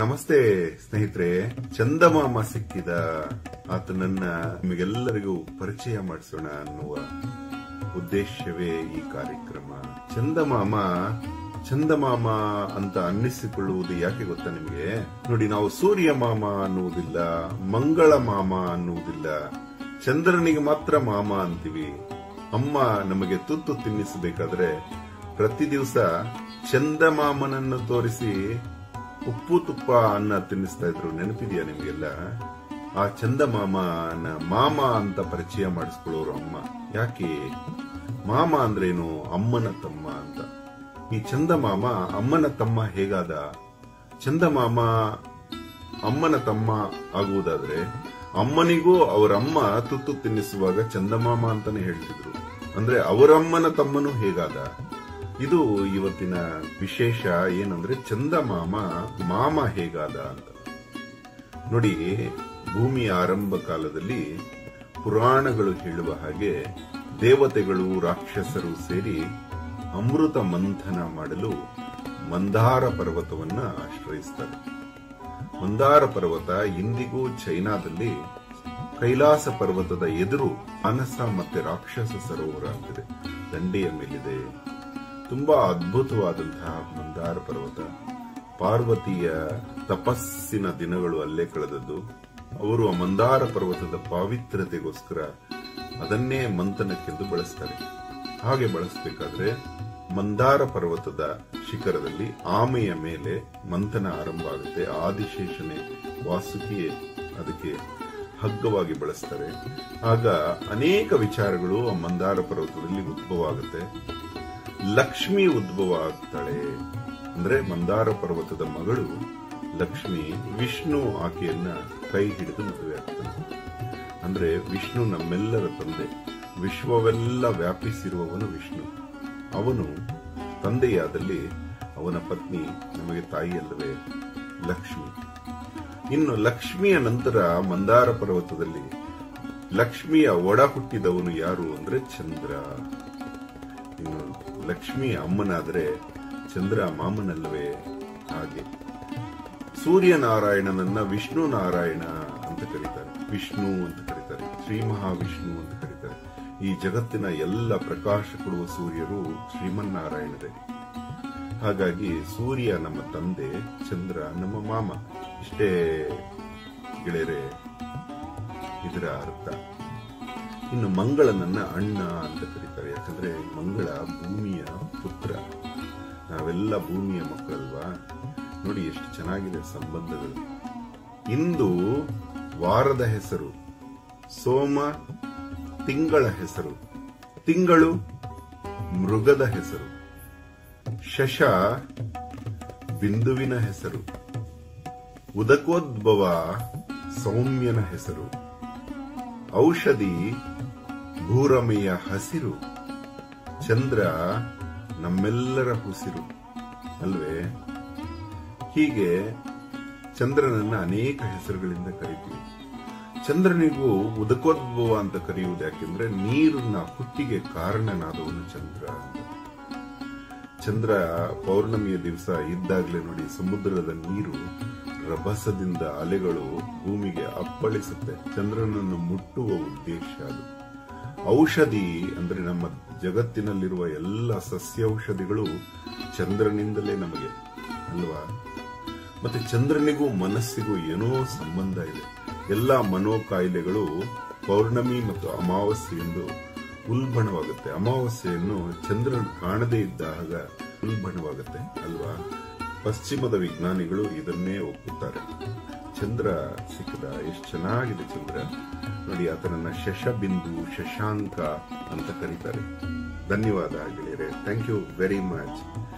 ನಮಸ್ತೆ ಸ್ನೇಹಿತರೆ ಚಂದಮಾಮ ಸಿಕ್ಕಿದ ಆತನನ್ನ ನಿಮಗೆಲ್ಲರಿಗೂ ಪರಿಚಯ ಮಾಡಿಸೋಣ ಅನ್ನುವ ಉದ್ದೇಶವೇ ಈ ಕಾರ್ಯಕ್ರಮ ಚಂದಮಾಮ ಚಂದಮಾಮ ಅಂತ ಅನ್ನಿಸಿಕೊಳ್ಳುವುದು ಯಾಕೆ ಗೊತ್ತಾ ನಿಮಗೆ ನೋಡಿ ನಾವು ಸೂರ್ಯ ಮಾಮ ಅನ್ನುವುದಿಲ್ಲ ಮಂಗಳ ಮಾಮ ಅನ್ನುವುದಿಲ್ಲ ಚಂದ್ರನಿಗೆ ಮಾತ್ರ ಮಾಮ ಅಂತೀವಿ ಅಮ್ಮ ನಮಗೆ ತುತ್ತು ತಿನ್ನಿಸಬೇಕಾದ್ರೆ ಪ್ರತಿ ದಿವಸ ಚಂದಮಾಮನನ್ನು ತೋರಿಸಿ ಉಪ್ಪು ತುಪ್ಪ ಅನ್ನ ತಿನ್ನಿಸ್ತಾ ಇದ್ರು ನೆನಪಿದೆಯಾ ನಿಮಗೆಲ್ಲ ಆ ಚಂದಮಾಮನ ಮಾಮ ಅಂತ ಪರಿಚಯ ಮಾಡಿಸ್ಕೊಳ್ಳೋರು ಅಮ್ಮ ಯಾಕೆ ಮಾಮ ಅಂದ್ರೇನು ಅಮ್ಮನ ತಮ್ಮ ಅಂತ ಈ ಚಂದಮಾಮ ಅಮ್ಮನ ತಮ್ಮ ಹೇಗಾದ ಚಂದಮಾಮ ಅಮ್ಮನ ತಮ್ಮ ಆಗುವುದಾದ್ರೆ ಅಮ್ಮನಿಗೂ ಅವರಮ್ಮ ತುತ್ತು ತಿನ್ನಿಸುವಾಗ ಚಂದಮಾಮ ಅಂತಾನೆ ಹೇಳ್ತಿದ್ರು ಅಂದ್ರೆ ಅವರಮ್ಮನ ತಮ್ಮನು ಹೇಗಾದ ಇದು ಇವತ್ತಿನ ವಿಶೇಷ ಏನಂದ್ರೆ ಚಂದಮಾಮ ಮಾಮ ಹೇಗಾದ ಅಂತ ನೋಡಿ ಭೂಮಿಯ ಆರಂಭ ಕಾಲದಲ್ಲಿ ಪುರಾಣಗಳು ಹೇಳುವ ಹಾಗೆ ದೇವತೆಗಳು ರಾಕ್ಷಸರು ಸೇರಿ ಅಮೃತ ಮಂಥನ ಮಾಡಲು ಮಂದಾರ ಪರ್ವತವನ್ನ ಆಶ್ರಯಿಸ್ತಾರೆ ಮಂದಾರ ಪರ್ವತ ಇಂದಿಗೂ ಚೈನಾದಲ್ಲಿ ಕೈಲಾಸ ಪರ್ವತದ ಎದುರು ಮಾನಸ ಮತ್ತೆ ರಾಕ್ಷಸ ಸರೋವರ ಅಂತಿದೆ ದಂಡೆಯ ಮೇಲಿದೆ ತುಂಬಾ ಅದ್ಭುತವಾದಂತಹ ಮಂದಾರ ಪರ್ವತ ಪಾರ್ವತಿಯ ತಪಸ್ಸಿನ ದಿನಗಳು ಅಲ್ಲೇ ಕಳೆದದ್ದು ಅವರು ಆ ಮಂದಾರ ಪರ್ವತದ ಪಾವಿತ್ರತೆಗೋಸ್ಕರ ಅದನ್ನೇ ಮಂಥನಕ್ಕೆಂದು ಬಳಸ್ತಾರೆ ಹಾಗೆ ಬಳಸಬೇಕಾದ್ರೆ ಮಂದಾರ ಪರ್ವತದ ಶಿಖರದಲ್ಲಿ ಆಮೆಯ ಮೇಲೆ ಮಂಥನ ಆರಂಭ ಆಗುತ್ತೆ ಆದಿಶೇಷನೆ ವಾಸುಕಿಯೇ ಅದಕ್ಕೆ ಹಗ್ಗವಾಗಿ ಬಳಸ್ತಾರೆ ಆಗ ಅನೇಕ ವಿಚಾರಗಳು ಆ ಮಂದಾರ ಪರ್ವತದಲ್ಲಿ ಉದ್ಭವ ಆಗುತ್ತೆ ಲಕ್ಷ್ಮಿ ಉದ್ಭವ ಆಗ್ತಾಳೆ ಅಂದ್ರೆ ಮಂದಾರ ಪರ್ವತದ ಮಗಳು ಲಕ್ಷ್ಮಿ ವಿಷ್ಣು ಆಕೆಯನ್ನ ಕೈ ಹಿಡಿದು ಮದುವೆ ಆಗ್ತಾನೆ ಅಂದ್ರೆ ವಿಷ್ಣು ನಮ್ಮೆಲ್ಲರ ತಂದೆ ವಿಶ್ವವೆಲ್ಲ ವ್ಯಾಪಿಸಿರುವವನು ವಿಷ್ಣು ಅವನು ತಂದೆಯಾದಲ್ಲಿ ಅವನ ಪತ್ನಿ ನಮಗೆ ತಾಯಿಯಲ್ಲವೇ ಲಕ್ಷ್ಮಿ ಇನ್ನು ಲಕ್ಷ್ಮಿಯ ನಂತರ ಮಂದಾರ ಪರ್ವತದಲ್ಲಿ ಲಕ್ಷ್ಮಿಯ ಒಡ ಹುಟ್ಟಿದವನು ಯಾರು ಅಂದ್ರೆ ಚಂದ್ರ ಇನ್ನು ಲಕ್ಷ್ಮಿ ಅಮ್ಮನಾದ್ರೆ ಚಂದ್ರ ಮಾಮನಲ್ಲವೇ ಹಾಗೆ ಸೂರ್ಯನಾರಾಯಣನನ್ನ ವಿಷ್ಣು ನಾರಾಯಣ ಅಂತ ಕರೀತಾರೆ ವಿಷ್ಣು ಅಂತ ಕರೀತಾರೆ ಶ್ರೀ ಮಹಾವಿಷ್ಣು ಅಂತ ಕರೀತಾರೆ ಈ ಜಗತ್ತಿನ ಎಲ್ಲ ಪ್ರಕಾಶ ಕೊಡುವ ಸೂರ್ಯರು ಶ್ರೀಮನ್ನಾರಾಯಣರೇ ಹಾಗಾಗಿ ಸೂರ್ಯ ನಮ್ಮ ತಂದೆ ಚಂದ್ರ ನಮ್ಮ ಮಾಮ ಇಷ್ಟೇ ಗೆಳೆಯರೆ ಇದರ ಅರ್ಥ ಇನ್ನು ಮಂಗಳನನ್ನ ಅಣ್ಣ ಅಂತ ಕರೀತಾರೆ ಯಾಕಂದ್ರೆ ಮಂಗಳ ಭೂಮಿಯ ಪುತ್ರ ನಾವೆಲ್ಲ ಭೂಮಿಯ ಮಕ್ಕಳಲ್ವಾ ನೋಡಿ ಎಷ್ಟು ಚೆನ್ನಾಗಿದೆ ಸಂಬಂಧಗಳು ಇಂದು ವಾರದ ಹೆಸರು ಸೋಮ ತಿಂಗಳ ಹೆಸರು ತಿಂಗಳು ಮೃಗದ ಹೆಸರು ಶಶ ಬಿಂದುವಿನ ಹೆಸರು ಉದಕೋದ್ಭವ ಸೌಮ್ಯನ ಹೆಸರು ಔಷಧಿ ಭೂರಮೆಯ ಹಸಿರು ಚಂದ್ರ ನಮ್ಮೆಲ್ಲರ ಹುಸಿರು ಅಲ್ವೇ ಹೀಗೆ ಚಂದ್ರನನ್ನ ಅನೇಕ ಹೆಸರುಗಳಿಂದ ಕರಿತೀವಿ ಚಂದ್ರನಿಗೂ ಉದಕೋದ್ಭವ ಅಂತ ಕರೆಯುವುದು ಯಾಕೆಂದ್ರೆ ನೀರನ್ನ ಹುಟ್ಟಿಗೆ ಕಾರಣನಾದವನು ಚಂದ್ರ ಅಂತ ಚಂದ್ರ ಪೌರ್ಣಮಿಯ ದಿವಸ ಇದ್ದಾಗಲೇ ನೋಡಿ ಸಮುದ್ರದ ನೀರು ರಭಸದಿಂದ ಅಲೆಗಳು ಭೂಮಿಗೆ ಅಪ್ಪಳಿಸುತ್ತೆ ಚಂದ್ರನನ್ನು ಮುಟ್ಟುವ ಉದ್ದೇಶ ಅದು ಔಷಧಿ ಅಂದ್ರೆ ನಮ್ಮ ಜಗತ್ತಿನಲ್ಲಿರುವ ಎಲ್ಲ ಸಸ್ಯೌಷಧಿಗಳು ಚಂದ್ರನಿಂದಲೇ ನಮಗೆ ಅಲ್ವಾ ಮತ್ತೆ ಚಂದ್ರನಿಗೂ ಮನಸ್ಸಿಗೂ ಏನೋ ಸಂಬಂಧ ಇದೆ ಎಲ್ಲ ಮನೋಕಾಯಿಲೆಗಳು ಪೌರ್ಣಮಿ ಮತ್ತು ಅಮಾವಾಸ್ಯೆಯಂದು ಉಲ್ಬಣವಾಗುತ್ತೆ ಅಮಾವಾಸ್ಯೆಯನ್ನು ಚಂದ್ರನ್ ಕಾಣದೇ ಇದ್ದಾಗ ಉಲ್ಬಣವಾಗುತ್ತೆ ಅಲ್ವಾ ಪಶ್ಚಿಮದ ವಿಜ್ಞಾನಿಗಳು ಇದನ್ನೇ ಒಪ್ಪುತ್ತಾರೆ ಚಂದ್ರ ಸಿಕ್ಕದ ಎಷ್ಟು ಚೆನ್ನಾಗಿದೆ ಚಂದ್ರ ನೋಡಿ ಆತನನ್ನ ಶಶಬಿಂದು ಶಶಾಂಕ ಅಂತ ಕರೀತಾರೆ ಧನ್ಯವಾದ ಗೆಳೆಯರೆ ಥ್ಯಾಂಕ್ ಯು ವೆರಿ ಮಚ್